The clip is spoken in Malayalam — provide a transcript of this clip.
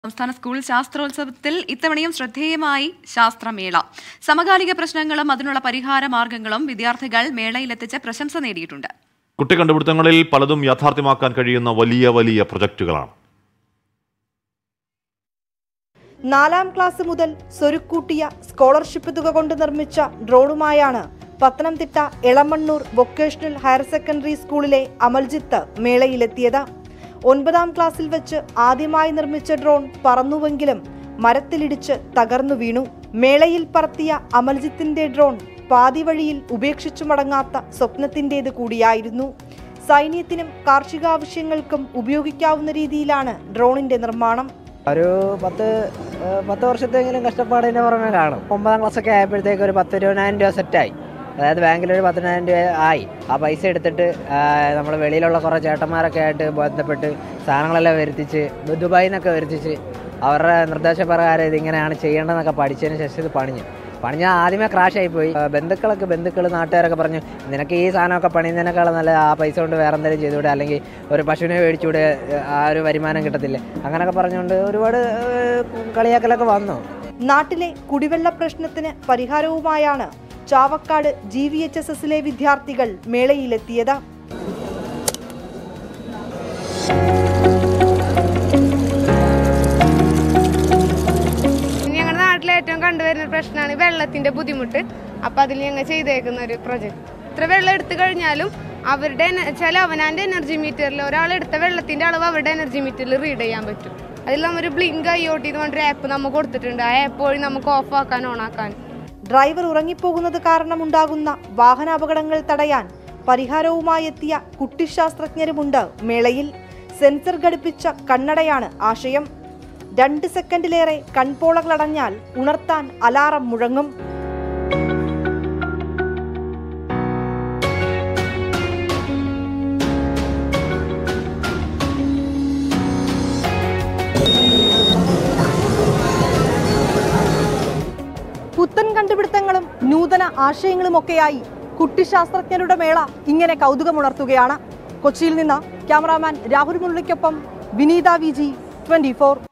സംസ്ഥാന സ്കൂൾ ശാസ്ത്രോത്സവത്തിൽ ഇത്തവണയും ശ്രദ്ധേയമായി ശാസ്ത്രമേള സമകാലിക പ്രശ്നങ്ങളും അതിനുള്ള പരിഹാര മാർഗങ്ങളും വിദ്യാർത്ഥികൾ മേളയിലെത്തിച്ച് പ്രശംസ നേടിയിട്ടുണ്ട് കുട്ടി കണ്ടുപിടുത്തങ്ങളിൽ പലതും യാഥാർത്ഥ്യമാക്കാൻ കഴിയുന്ന വലിയ വലിയ പ്രൊജക്ടുകളാണ് നാലാം ക്ലാസ് മുതൽ സ്വരുക്കൂട്ടിയ സ്കോളർഷിപ്പ് തുക കൊണ്ട് നിർമ്മിച്ച ഡ്രോണുമായാണ് Pathanamthitta Elamannur vocational higher secondary സ്കൂളിലെ അമൽജിത്ത് മേളയിലെത്തിയത് ഒൻപതാം ക്ലാസ്സിൽ വെച്ച് ആദ്യമായി നിർമ്മിച്ച ഡ്രോൺ പറന്നുവെങ്കിലും മരത്തിലിടിച്ച് തകർന്നു വീണു മേളയിൽ പറത്തിയ അമൽജിത്തിന്റെ ഡ്രോൺ പാതി വഴിയിൽ ഉപേക്ഷിച്ചു മടങ്ങാത്ത സ്വപ്നത്തിന്റേത് കൂടിയായിരുന്നു സൈന്യത്തിനും കാർഷികാവശ്യങ്ങൾക്കും ഉപയോഗിക്കാവുന്ന രീതിയിലാണ് ഡ്രോണിന്റെ നിർമ്മാണം ഒരു പത്ത് ഏഹ് പത്ത് വർഷത്തെങ്കിലും കഷ്ടപ്പാടിൻ്റെ പുറമെ കാണും ഒമ്പതാം ക്ലാസ്സൊക്കെ ആയപ്പോഴത്തേക്ക് ഒരു പത്ത് ഇരുപതിനായിരം രൂപ സെറ്റായി അതായത് ബാങ്കിൽ ഒരു പതിനായിരം രൂപ ആയി ആ പൈസ എടുത്തിട്ട് നമ്മൾ വെളിയിലുള്ള കുറേ ചേട്ടന്മാരൊക്കെ ആയിട്ട് ബന്ധപ്പെട്ട് സാധനങ്ങളെല്ലാം വരുത്തിച്ച് ദുബായിൽ നിന്നൊക്കെ വരുത്തിച്ച് അവരുടെ നിർദ്ദേശപ്രകാരം ഇതിങ്ങനെയാണ് ചെയ്യേണ്ടതെന്നൊക്കെ പഠിച്ചതിന് ശേഷം ഇത് പണിഞ്ഞു പണിഞ്ഞാൽ ആദ്യമേ ക്രാഷ് ആയിപ്പോയി ആ, ബന്ധുക്കളൊക്കെ ബന്ധുക്കൾ നാട്ടുകാരൊക്കെ പറഞ്ഞു നിനക്ക് ഈ സാധനമൊക്കെ പണിയുന്നതിനേക്കാളും നല്ല ആ പൈസ കൊണ്ട് വേറെ എന്തെങ്കിലും ചെയ്തുകൂടെ അല്ലെങ്കിൽ ഒരു പശുവിനെ മേടിച്ചുകൂടെ ആ ഒരു വരുമാനം കിട്ടത്തില്ല അങ്ങനെയൊക്കെ പറഞ്ഞുകൊണ്ട് ഒരുപാട് ഏഹ്, കളിയാക്കലൊക്കെ വന്നു നാട്ടിലെ കുടിവെള്ള പ്രശ്നത്തിന് പരിഹാരവുമായാണ് Chavakkad G V H S എസിലെ വിദ്യാർത്ഥികൾ മേളയിലെത്തിയത് ഞങ്ങളുടെ നാട്ടിലെ ഏറ്റവും കണ്ടുവരുന്ന ഒരു പ്രശ്നമാണ് വെള്ളത്തിന്റെ ബുദ്ധിമുട്ട് അപ്പൊ അതിൽ ഞങ്ങൾ ചെയ്തേക്കുന്ന ഒരു പ്രൊജക്ട് ഇത്ര വെള്ളം എടുത്തു കഴിഞ്ഞാലും അവരുടെ ചില അവനാന്റെ എനർജി മീറ്ററിൽ ഒരാൾ എടുത്ത വെള്ളത്തിന്റെ അളവ് അവരുടെ എനർജി മീറ്ററിൽ റീഡ് ചെയ്യാൻ പറ്റും അതിൽ നമ്മൊരു ബ്ലിങ്ക് ഐ ഒ ടി എന്ന് പറഞ്ഞൊരു ആപ്പ് നമുക്ക് കൊടുത്തിട്ടുണ്ട് ആ ആപ്പ് വഴി നമുക്ക് ഓഫ് ആക്കാൻ ഓൺ ആക്കാൻ ഡ്രൈവർ ഉറങ്ങിപ്പോകുന്നത് കാരണമുണ്ടാകുന്ന വാഹനാപകടങ്ങൾ തടയാൻ പരിഹാരവുമായി എത്തിയ കുട്ടിശാസ്ത്രജ്ഞരുമുണ്ട് മേളയിൽ സെൻസർ ഘടിപ്പിച്ച കണ്ണടയാണ് ആശയം രണ്ട് സെക്കൻഡിലേറെ കൺപോളകളടഞ്ഞാൽ ഉണർത്താൻ അലാറം മുഴങ്ങും പുത്തൻ കണ്ടുപിടുത്തങ്ങളും നൂതന ആശയങ്ങളുമൊക്കെയായി കുട്ടിശാസ്ത്രജ്ഞരുടെ മേള ഇങ്ങനെ കൗതുകമുണർത്തുകയാണ് കൊച്ചിയിൽ നിന്ന് ക്യാമറാമാൻ രാഹുൽ മുരളിക്കൊപ്പം വിനീത വി ജി ട്വന്റി